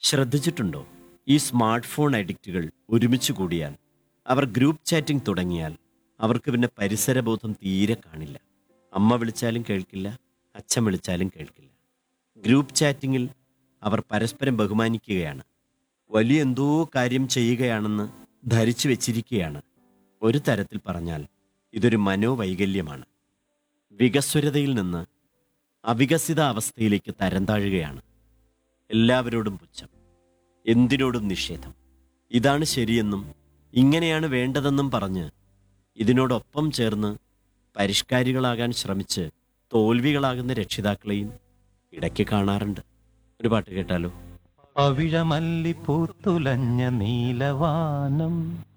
ശ്രദ്ധിച്ചിട്ടുണ്ടോ ഈ smart phone അഡിക്റ്റുകൾ ഒരുമിച്ച് കൂടിയാൽ അവർ ഗ്രൂപ്പ് ചാറ്റിംഗ് തുടങ്ങിയാൽ അവർക്ക് പിന്നെ പരിസരബോധം തീരെ കാണില്ല അമ്മ വിളിച്ചാലും കേൾക്കില്ല അച്ഛൻ വിളിച്ചാലും കേൾക്കില്ല ഗ്രൂപ്പ് ചാറ്റിങ്ങിൽ അവർ പരസ്പരം ബഹുമാനിക്കുകയാണ് വലിയ എന്തോ കാര്യം ചെയ്യുകയാണെന്ന് ധരിച്ചു വെച്ചിരിക്കുകയാണ് ഒരു തരത്തിൽ പറഞ്ഞാൽ ഇതൊരു മനോവൈകല്യമാണ് വികസ്വരതയിൽ നിന്ന് അവികസിത അവസ്ഥയിലേക്ക് തരം താഴുകയാണ് എല്ലാവരോടും പുച്ഛം എന്തിനോടും നിഷേധം ഇതാണ് ശരിയെന്നും ഇങ്ങനെയാണ് വേണ്ടതെന്നും പറഞ്ഞ് ഇതിനോടൊപ്പം ചേർന്ന് പരിഷ്കാരികളാകാൻ ശ്രമിച്ച് തോൽവികളാകുന്ന രക്ഷിതാക്കളെയും ഇടയ്ക്ക് കാണാറുണ്ട് ഒരു പാട്ട് കേട്ടാലോ പവിഴമല്ലി പൂത്തുലഞ്ഞ നീലവാനം